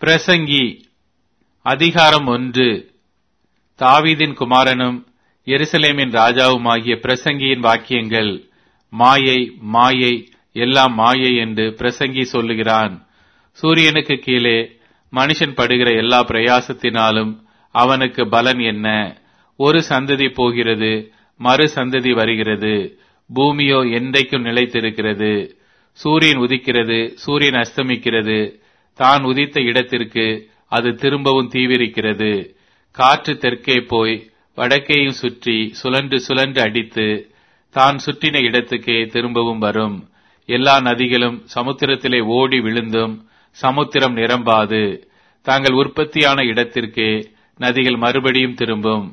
பிரசங்கி அதிகாரம் ஒன்று தாவீதின் குமாரனும் எருசலேமின் ராஜாவுமாகிய பிரசங்கியின் வாக்கியங்கள் மாயை மாயை எல்லாம் மாயை என்று பிரசங்கி சொல்லுகிறான் சூரியனுக்கு கீழே மனுஷன் படுகிற எல்லா பிரயாசத்தினாலும் அவனுக்கு பலன் என்ன ஒரு சந்ததி போகிறது மறு சந்ததி வருகிறது பூமியோ என்றைக்கும் நிலைத்திருக்கிறது சூரியன் உதிக்கிறது சூரியன் அஸ்தமிக்கிறது தான் உதித்த இடத்திற்கு அது திரும்பவும் தீவிரிக்கிறது காற்று தெற்கே போய் வடக்கேயும் சுற்றி சுழன்று சுழன்று அடித்து தான் சுற்றின இடத்துக்கே திரும்பவும் வரும் எல்லா நதிகளும் சமுத்திரத்திலே ஓடி விழுந்தும் சமுத்திரம் நிரம்பாது தாங்கள் உற்பத்தியான இடத்திற்கே நதிகள் மறுபடியும் திரும்பும்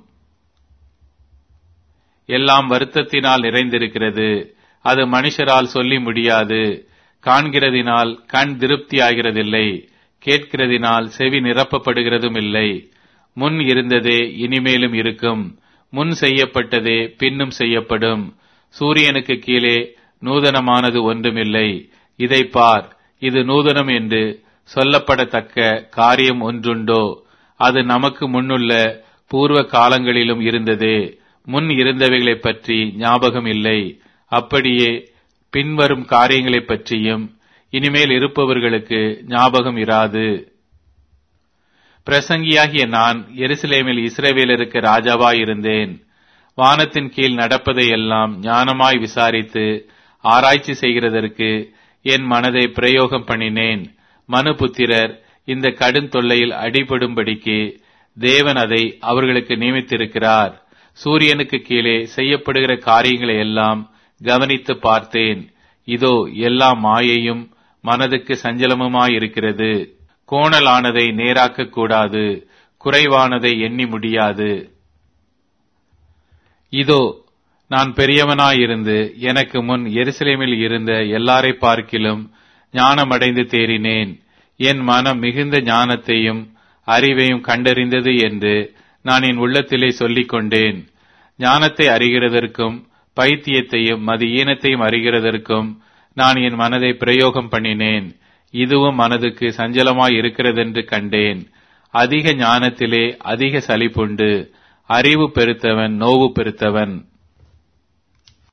எல்லாம் வருத்தத்தினால் நிறைந்திருக்கிறது அது மனுஷரால் சொல்லி முடியாது காண்கிறதினால் கண் திருப்தியாகிறதில்லை கேட்கிறதினால் செவி நிரப்பப்படுகிறதும் இல்லை முன் இருந்ததே இனிமேலும் இருக்கும் முன் செய்யப்பட்டதே பின்னும் செய்யப்படும் சூரியனுக்கு கீழே நூதனமானது ஒன்றுமில்லை இதை பார் இது நூதனம் என்று சொல்லப்படத்தக்க காரியம் ஒன்றுண்டோ அது நமக்கு முன்னுள்ள பூர்வ காலங்களிலும் இருந்ததே முன் இருந்தவைகளைப் பற்றி ஞாபகம் இல்லை அப்படியே பின்வரும் காரியங்களைப் பற்றியும் இனிமேல் இருப்பவர்களுக்கு ஞாபகம் இராது பிரசங்கியாகிய நான் எருசலேமில் இஸ்ரேவேலருக்கு ராஜாவாயிருந்தேன் வானத்தின் கீழ் நடப்பதை எல்லாம் ஞானமாய் விசாரித்து ஆராய்ச்சி செய்கிறதற்கு என் மனதை பிரயோகம் பண்ணினேன் மனுபுத்திரர் இந்த கடும் தொல்லையில் அடிபடும்படிக்கு தேவன் அதை அவர்களுக்கு நியமித்திருக்கிறார் சூரியனுக்கு கீழே செய்யப்படுகிற காரியங்களை எல்லாம் கவனித்து பார்த்தேன் இதோ எல்லா மாயையும் மனதுக்கு சஞ்சலமுமாயிருக்கிறது கோணலானதை நேராக்க கூடாது குறைவானதை எண்ணி முடியாது இதோ நான் பெரியவனாயிருந்து எனக்கு முன் எருசலேமில் இருந்த எல்லாரை பார்க்கிலும் ஞானமடைந்து தேறினேன் என் மனம் மிகுந்த ஞானத்தையும் அறிவையும் கண்டறிந்தது என்று நான் என் உள்ளத்திலே சொல்லிக் கொண்டேன் ஞானத்தை அறிகிறதற்கும் பைத்தியத்தையும் மது ஈனத்தையும் அறிகிறதற்கும் நான் என் மனதை பிரயோகம் பண்ணினேன் இதுவும் மனதுக்கு சஞ்சலமாய் இருக்கிறதென்று கண்டேன் அதிக ஞானத்திலே அதிக சலிப்புண்டு அறிவு பெருத்தவன் நோவு பெருத்தவன்